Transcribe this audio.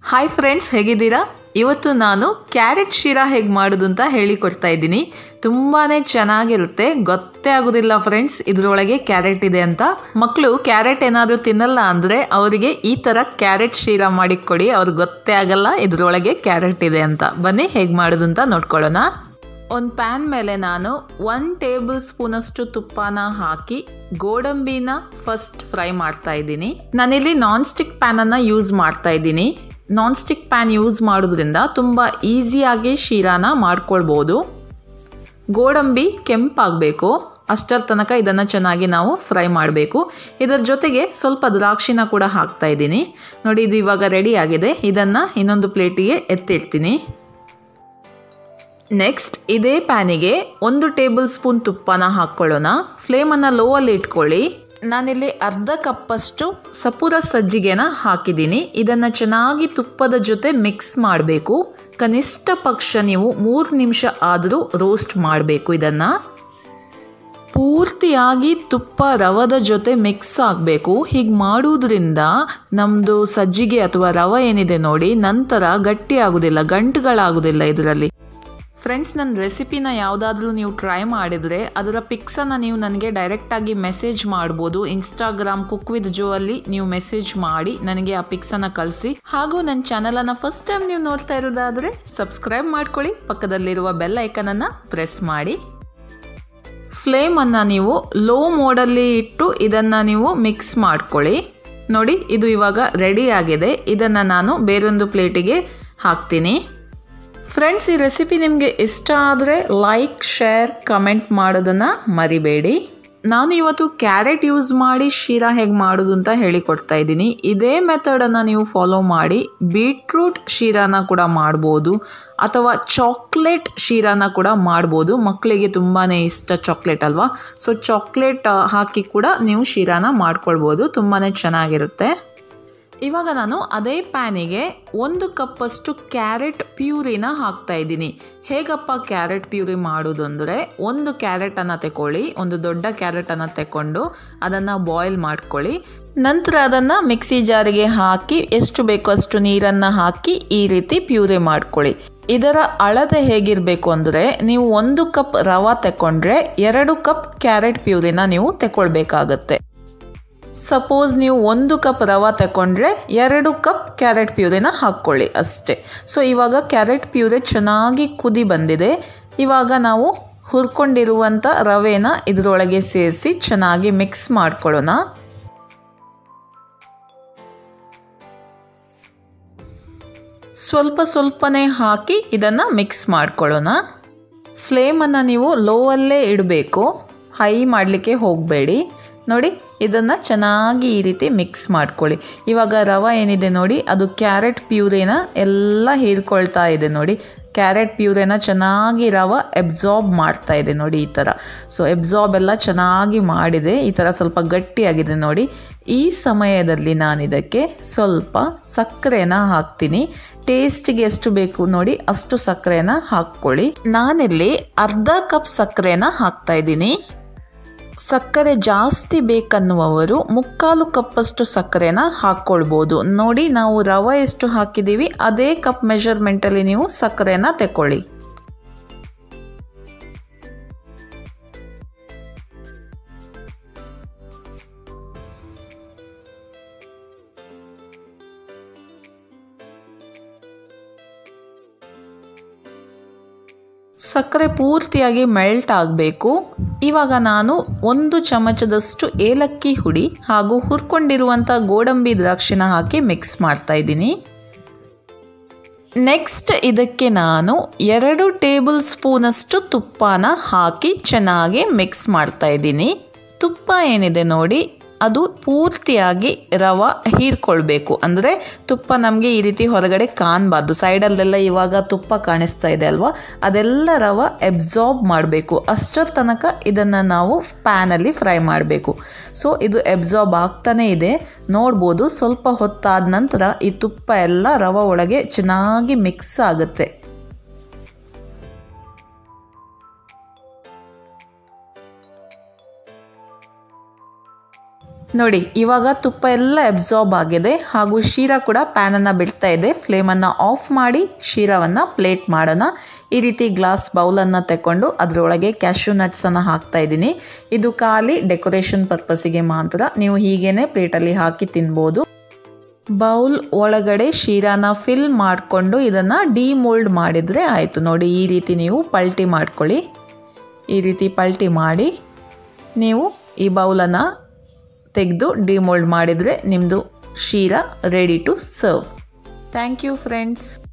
hi friends ಹೇಗಿದ್ದೀರಾ ಇವತ್ತು ನಾನು ಕ್ಯಾರೆಟ್ ಶಿರಾ ಹೇಗೆ ಮಾಡೋದು ಅಂತ ಹೇಳಿಕೊಡ್ತಾ ಇದ್ದೀನಿ ತುಂಬಾ ಚೆನ್ನಾಗಿರುತ್ತೆ ಗೊತ್ತೇ ಆಗೋದಿಲ್ಲ ಫ್ರೆಂಡ್ಸ್ ಇದರೊಳಗೆ ಕ್ಯಾರೆಟ್ ಇದೆ ಅಂತ ಮಕ್ಕಳು ಕ್ಯಾರೆಟ್ ಏನಾದರೂ ತಿನ್ನಲ್ಲ ಅಂದರೆ ಅವರಿಗೆ ಈ ಥರ ಕ್ಯಾರೆಟ್ ಶಿರಾ ಮಾಡಿ ಕೊಡಿ ಅವ್ರಿಗೆ ಗೊತ್ತೇ ಆಗಲ್ಲ ಇದರೊಳಗೆ ಕ್ಯಾರೆಟ್ ಇದೆ ಅಂತ ಬನ್ನಿ ಹೇಗೆ ಮಾಡೋದು ಅಂತ ನೋಡ್ಕೊಳ್ಳೋಣ ಒಂದು ಪ್ಯಾನ್ ಮೇಲೆ ನಾನು ಒನ್ ಟೇಬಲ್ ಸ್ಪೂನಷ್ಟು ತುಪ್ಪನ ಹಾಕಿ ಗೋಡಂಬಿನ ಫಸ್ಟ್ ಫ್ರೈ ಮಾಡ್ತಾ ಇದ್ದೀನಿ ನಾನಿಲ್ಲಿ ನಾನ್ ಸ್ಟಿಕ್ ಪ್ಯಾನನ್ನು ಯೂಸ್ ಮಾಡ್ತಾ ಇದ್ದೀನಿ ನಾನ್ ಸ್ಟಿಕ್ ಪ್ಯಾನ್ ಯೂಸ್ ಮಾಡೋದ್ರಿಂದ ತುಂಬ ಈಸಿಯಾಗಿ ಶೀರಾನ ಮಾಡ್ಕೊಳ್ಬೋದು ಗೋಡಂಬಿ ಕೆಂಪಾಗಬೇಕು ಅಷ್ಟರ ತನಕ ಇದನ್ನು ಚೆನ್ನಾಗಿ ನಾವು ಫ್ರೈ ಮಾಡಬೇಕು ಇದರ ಜೊತೆಗೆ ಸ್ವಲ್ಪ ದ್ರಾಕ್ಷಿನ ಕೂಡ ಹಾಕ್ತಾ ಇದ್ದೀನಿ ನೋಡಿ ಇದು ಇವಾಗ ರೆಡಿ ಆಗಿದೆ ಇದನ್ನು ಇನ್ನೊಂದು ಪ್ಲೇಟಿಗೆ ಎತ್ತಿಡ್ತೀನಿ ನೆಕ್ಸ್ಟ್ ಇದೇ ಪ್ಯಾನಿಗೆ ಒಂದು ಟೇಬಲ್ ಸ್ಪೂನ್ ತುಪ್ಪನ ಹಾಕ್ಕೊಳ್ಳೋಣ ಫ್ಲೇಮನ್ನು ಲೋ ಅಲ್ಲಿ ಇಟ್ಕೊಳ್ಳಿ ನಾನಿಲ್ಲಿ ಅರ್ಧ ಕಪ್ಪಷ್ಟು ಸಪುರ ಸಜ್ಜಿಗೆನ ಹಾಕಿದ್ದೀನಿ ಇದನ್ನು ಚೆನ್ನಾಗಿ ತುಪ್ಪದ ಜೊತೆ ಮಿಕ್ಸ್ ಮಾಡಬೇಕು ಕನಿಷ್ಠ ಪಕ್ಷ ನೀವು ಮೂರು ನಿಮಿಷ ಆದರೂ ರೋಸ್ಟ್ ಮಾಡಬೇಕು ಇದನ್ನು ಪೂರ್ತಿಯಾಗಿ ತುಪ್ಪ ರವದ ಜೊತೆ ಮಿಕ್ಸ್ ಆಗಬೇಕು ಹೀಗೆ ಮಾಡುವುದರಿಂದ ನಮ್ಮದು ಸಜ್ಜಿಗೆ ಅಥವಾ ರವೆ ಏನಿದೆ ನೋಡಿ ನಂತರ ಗಟ್ಟಿ ಆಗೋದಿಲ್ಲ ಗಂಟುಗಳಾಗೋದಿಲ್ಲ ಇದರಲ್ಲಿ ಫ್ರೆಂಡ್ಸ್ ನನ್ನ ರೆಸಿಪಿನ ಯಾವುದಾದ್ರೂ ನೀವು ಟ್ರೈ ಮಾಡಿದರೆ ಅದರ ಪಿಕ್ಸನ್ನು ನೀವು ನನಗೆ ಡೈರೆಕ್ಟಾಗಿ ಮೆಸೇಜ್ ಮಾಡ್ಬೋದು ಇನ್ಸ್ಟಾಗ್ರಾಮ್ ಕುಕ್ ವಿತ್ ಜೋ ಅಲ್ಲಿ ನೀವು ಮೆಸೇಜ್ ಮಾಡಿ ನನಗೆ ಆ ಪಿಕ್ಸನ್ನು ಕಳಿಸಿ ಹಾಗೂ ನನ್ನ ಚಾನಲನ್ನು ಫಸ್ಟ್ ಟೈಮ್ ನೀವು ನೋಡ್ತಾ ಇರೋದಾದರೆ ಸಬ್ಸ್ಕ್ರೈಬ್ ಮಾಡ್ಕೊಳ್ಳಿ ಪಕ್ಕದಲ್ಲಿರುವ ಬೆಲ್ ಐಕನನ್ನು ಪ್ರೆಸ್ ಮಾಡಿ ಫ್ಲೇಮನ್ನು ನೀವು ಲೋ ಮೋಡಲ್ಲಿ ಇಟ್ಟು ಇದನ್ನು ನೀವು ಮಿಕ್ಸ್ ಮಾಡ್ಕೊಳ್ಳಿ ನೋಡಿ ಇದು ಇವಾಗ ರೆಡಿ ಆಗಿದೆ ಇದನ್ನು ನಾನು ಬೇರೊಂದು ಪ್ಲೇಟಿಗೆ ಹಾಕ್ತೀನಿ ಫ್ರೆಂಡ್ಸ್ ಈ ರೆಸಿಪಿ ನಿಮಗೆ ಇಷ್ಟ ಆದರೆ ಲೈಕ್ ಶೇರ್ ಕಮೆಂಟ್ ಮಾಡೋದನ್ನು ಮರಿಬೇಡಿ ನಾನು ಇವತ್ತು ಕ್ಯಾರೆಟ್ ಯೂಸ್ ಮಾಡಿ ಶೀರಾ ಹೇಗೆ ಮಾಡೋದು ಅಂತ ಹೇಳಿಕೊಡ್ತಾ ಇದ್ದೀನಿ ಇದೇ ಮೆಥಡನ್ನು ನೀವು ಫಾಲೋ ಮಾಡಿ ಬೀಟ್ರೂಟ್ ಶೀರಾನ ಕೂಡ ಮಾಡ್ಬೋದು ಅಥವಾ ಚಾಕ್ಲೇಟ್ ಶೀರಾನ ಕೂಡ ಮಾಡ್ಬೋದು ಮಕ್ಕಳಿಗೆ ತುಂಬಾ ಇಷ್ಟ ಚಾಕ್ಲೇಟ್ ಅಲ್ವಾ ಸೊ ಚಾಕ್ಲೇಟ್ ಹಾಕಿ ಕೂಡ ನೀವು ಶೀರಾನ ಮಾಡ್ಕೊಳ್ಬೋದು ತುಂಬಾ ಚೆನ್ನಾಗಿರುತ್ತೆ ಇವಾಗ ನಾನು ಅದೇ ಪ್ಯಾನಿಗೆ ಒಂದು ಕಪ್ಪಷ್ಟು ಕ್ಯಾರೆಟ್ ಪ್ಯೂರಿನ ಹಾಕ್ತಾ ಇದ್ದೀನಿ ಹೇಗಪ್ಪ ಕ್ಯಾರೆಟ್ ಪ್ಯೂರಿ ಮಾಡೋದು ಅಂದರೆ ಒಂದು ಕ್ಯಾರೆಟನ್ನು ತಗೊಳ್ಳಿ ಒಂದು ದೊಡ್ಡ ಕ್ಯಾರೆಟನ್ನು ತಗೊಂಡು ಅದನ್ನು ಬಾಯ್ಲ್ ಮಾಡ್ಕೊಳ್ಳಿ ನಂತರ ಅದನ್ನು ಮಿಕ್ಸಿ ಜಾರಿಗೆ ಹಾಕಿ ಎಷ್ಟು ಬೇಕೋ ಅಷ್ಟು ನೀರನ್ನು ಹಾಕಿ ಈ ರೀತಿ ಪ್ಯೂರಿ ಮಾಡ್ಕೊಳ್ಳಿ ಇದರ ಅಳತೆ ಹೇಗಿರಬೇಕು ಅಂದರೆ ನೀವು ಒಂದು ಕಪ್ ರವೆ ತಗೊಂಡ್ರೆ ಎರಡು ಕಪ್ ಕ್ಯಾರೆಟ್ ಪ್ಯೂರಿನ ನೀವು ತಗೊಳ್ಬೇಕಾಗತ್ತೆ ಸಪೋಸ್ ನೀವು ಒಂದು ಕಪ್ ರವೆ ತಗೊಂಡ್ರೆ ಎರಡು ಕಪ್ ಕ್ಯಾರೆಟ್ ಪ್ಯೂರಿನ ಹಾಕ್ಕೊಳ್ಳಿ ಅಷ್ಟೇ ಸೊ ಇವಾಗ ಕ್ಯಾರೆಟ್ ಪ್ಯೂರೆ ಚೆನ್ನಾಗಿ ಕುದಿ ಬಂದಿದೆ ಇವಾಗ ನಾವು ಹುರ್ಕೊಂಡಿರುವಂಥ ರವೆನ ಇದರೊಳಗೆ ಸೇರಿಸಿ ಚೆನ್ನಾಗಿ ಮಿಕ್ಸ್ ಮಾಡ್ಕೊಳ್ಳೋಣ ಸ್ವಲ್ಪ ಸ್ವಲ್ಪನೇ ಹಾಕಿ ಇದನ್ನು ಮಿಕ್ಸ್ ಮಾಡ್ಕೊಳ್ಳೋಣ ಫ್ಲೇಮನ್ನು ನೀವು ಲೋವಲ್ಲೇ ಇಡಬೇಕು ಹೈ ಮಾಡಲಿಕ್ಕೆ ಹೋಗಬೇಡಿ ನೋಡಿ ಇದನ್ನು ಚೆನ್ನಾಗಿ ಈ ರೀತಿ ಮಿಕ್ಸ್ ಮಾಡ್ಕೊಳ್ಳಿ ಇವಾಗ ರವೆ ಏನಿದೆ ನೋಡಿ ಅದು ಕ್ಯಾರೆಟ್ ಪ್ಯೂರೇನ ಎಲ್ಲ ಹೀರ್ಕೊಳ್ತಾ ಇದೆ ನೋಡಿ ಕ್ಯಾರೆಟ್ ಪ್ಯೂರೇನ ಚೆನ್ನಾಗಿ ರವೆ ಎಬ್ಸಾರ್ಬ್ ಮಾಡ್ತಾ ಇದೆ ನೋಡಿ ಈ ಥರ ಸೊ ಎಬ್ಸಾರ್ಬ್ ಎಲ್ಲ ಚೆನ್ನಾಗಿ ಮಾಡಿದೆ ಈ ಥರ ಸ್ವಲ್ಪ ಗಟ್ಟಿಯಾಗಿದೆ ನೋಡಿ ಈ ಸಮಯದಲ್ಲಿ ನಾನು ಇದಕ್ಕೆ ಸ್ವಲ್ಪ ಸಕ್ಕರೆನ ಹಾಕ್ತೀನಿ ಟೇಸ್ಟಿಗೆ ಎಷ್ಟು ಬೇಕು ನೋಡಿ ಅಷ್ಟು ಸಕ್ಕರೆನ ಹಾಕ್ಕೊಳ್ಳಿ ನಾನಿಲ್ಲಿ ಅರ್ಧ ಕಪ್ ಸಕ್ಕರೆನ ಹಾಕ್ತಾ ಇದ್ದೀನಿ ಸಕ್ಕರೆ ಜಾಸ್ತಿ ಬೇಕನ್ನುವವರು ಮುಕ್ಕಾಲು ಕಪ್ಪಷ್ಟು ಸಕ್ಕರೆನ ಹಾಕ್ಕೊಳ್ಬೋದು ನೋಡಿ ನಾವು ರವೆ ಎಷ್ಟು ಹಾಕಿದ್ದೀವಿ ಅದೇ ಕಪ್ ಮೆಷರ್ಮೆಂಟಲ್ಲಿ ನೀವು ಸಕ್ಕರೆನ ತಗೊಳ್ಳಿ ಸಕ್ಕರೆ ಪೂರ್ತಿಯಾಗಿ ಮೆಲ್ಟ್ ಆಗಬೇಕು ಇವಾಗ ನಾನು ಒಂದು ಚಮಚದಷ್ಟು ಏಲಕ್ಕಿ ಹುಡಿ ಹಾಗೂ ಹುರ್ಕೊಂಡಿರುವಂಥ ಗೋಡಂಬಿ ದ್ರಾಕ್ಷಿನ ಹಾಕಿ ಮಿಕ್ಸ್ ಮಾಡ್ತಾ ಇದ್ದೀನಿ ನೆಕ್ಸ್ಟ್ ಇದಕ್ಕೆ ನಾನು ಎರಡು ಟೇಬಲ್ ಸ್ಪೂನಷ್ಟು ತುಪ್ಪನ ಹಾಕಿ ಚೆನ್ನಾಗಿ ಮಿಕ್ಸ್ ಮಾಡ್ತಾ ಇದ್ದೀನಿ ತುಪ್ಪ ಏನಿದೆ ನೋಡಿ ಅದು ಪೂರ್ತಿಯಾಗಿ ರವೆ ಹೀರ್ಕೊಳ್ಬೇಕು ಅಂದರೆ ತುಪ್ಪ ನಮಗೆ ಈ ರೀತಿ ಹೊರಗಡೆ ಕಾಣಬಾರ್ದು ಸೈಡಲ್ಲೆಲ್ಲ ಇವಾಗ ತುಪ್ಪ ಕಾಣಿಸ್ತಾ ಇದೆ ಅಲ್ವಾ ಅದೆಲ್ಲ ರವೆ ಎಬ್ಸಾರ್ಬ್ ಮಾಡಬೇಕು ಅಷ್ಟರ ತನಕ ಇದನ್ನು ನಾವು ಪ್ಯಾನಲ್ಲಿ ಫ್ರೈ ಮಾಡಬೇಕು ಸೊ ಇದು ಎಬ್ಸಾರ್ಬ್ ಆಗ್ತಾನೇ ಇದೆ ನೋಡ್ಬೋದು ಸ್ವಲ್ಪ ಹೊತ್ತಾದ ನಂತರ ಈ ತುಪ್ಪ ಎಲ್ಲ ರವೆ ಒಳಗೆ ಚೆನ್ನಾಗಿ ಮಿಕ್ಸ್ ಆಗುತ್ತೆ ನೋಡಿ ಇವಾಗ ತುಪ್ಪ ಎಲ್ಲ ಅಬ್ಸಾರ್ಬ್ ಆಗಿದೆ ಹಾಗೂ ಶೀರಾ ಕೂಡ ಪ್ಯಾನನ್ನು ಬಿಡ್ತಾ ಇದೆ ಫ್ಲೇಮನ್ನು ಆಫ್ ಮಾಡಿ ಶೀರಾವನ್ನು ಪ್ಲೇಟ್ ಮಾಡೋಣ ಈ ರೀತಿ ಗ್ಲಾಸ್ ಬೌಲನ್ನು ತಗೊಂಡು ಅದರೊಳಗೆ ಕ್ಯಾಶ್ಯೂ ನಟ್ಸನ್ನು ಹಾಕ್ತಾ ಇದ್ದೀನಿ ಇದು ಖಾಲಿ ಡೆಕೋರೇಷನ್ ಪರ್ಪಸ್ಸಿಗೆ ಮಾತ್ರ ನೀವು ಹೀಗೇನೆ ಪ್ಲೇಟಲ್ಲಿ ಹಾಕಿ ತಿನ್ಬೋದು ಬೌಲ್ ಒಳಗಡೆ ಶೀರಾನ ಫಿಲ್ ಮಾಡಿಕೊಂಡು ಇದನ್ನು ಡಿಮೋಲ್ಡ್ ಮಾಡಿದರೆ ಆಯಿತು ನೋಡಿ ಈ ರೀತಿ ನೀವು ಪಲ್ಟಿ ಮಾಡ್ಕೊಳ್ಳಿ ಈ ರೀತಿ ಪಲ್ಟಿ ಮಾಡಿ ನೀವು ಈ ಬೌಲನ್ನು ತೆಗೆದು ಡಿಮೋಲ್ಡ್ ಮಾಡಿದರೆ ನಿಮ್ಮದು sheera ready to serve thank you friends